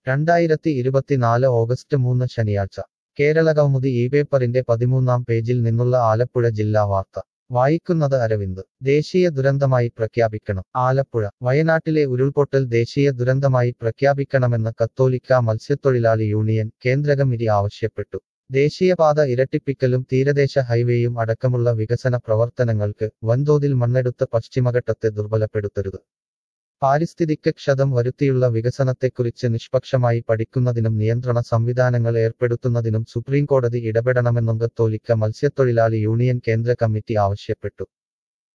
രണ്ടായിരത്തി ഇരുപത്തിനാല് ഓഗസ്റ്റ് മൂന്ന് ശനിയാഴ്ച കേരള കൗമുദി ഈ പേപ്പറിന്റെ പതിമൂന്നാം പേജിൽ നിന്നുള്ള ആലപ്പുഴ ജില്ലാ വാർത്ത വായിക്കുന്നത് അരവിന്ദ് ദേശീയ ദുരന്തമായി പ്രഖ്യാപിക്കണം ആലപ്പുഴ വയനാട്ടിലെ ഉരുൾപൊട്ടൽ ദേശീയ ദുരന്തമായി പ്രഖ്യാപിക്കണമെന്ന് കത്തോലിക്ക മത്സ്യത്തൊഴിലാളി യൂണിയൻ കേന്ദ്ര കമ്മിറ്റി ആവശ്യപ്പെട്ടു ദേശീയപാത ഇരട്ടിപ്പിക്കലും തീരദേശ ഹൈവേയും അടക്കമുള്ള വികസന പ്രവർത്തനങ്ങൾക്ക് വൻതോതിൽ മണ്ണെടുത്ത് പശ്ചിമഘട്ടത്തെ ദുർബലപ്പെടുത്തരുത് പാരിസ്ഥിതിക ക്ഷതം വരുത്തിയുള്ള വികസനത്തെക്കുറിച്ച് നിഷ്പക്ഷമായി പഠിക്കുന്നതിനും നിയന്ത്രണ സംവിധാനങ്ങൾ ഏർപ്പെടുത്തുന്നതിനും സുപ്രീംകോടതി ഇടപെടണമെന്നും കത്തോലിക്ക മത്സ്യത്തൊഴിലാളി യൂണിയൻ കേന്ദ്ര കമ്മിറ്റി ആവശ്യപ്പെട്ടു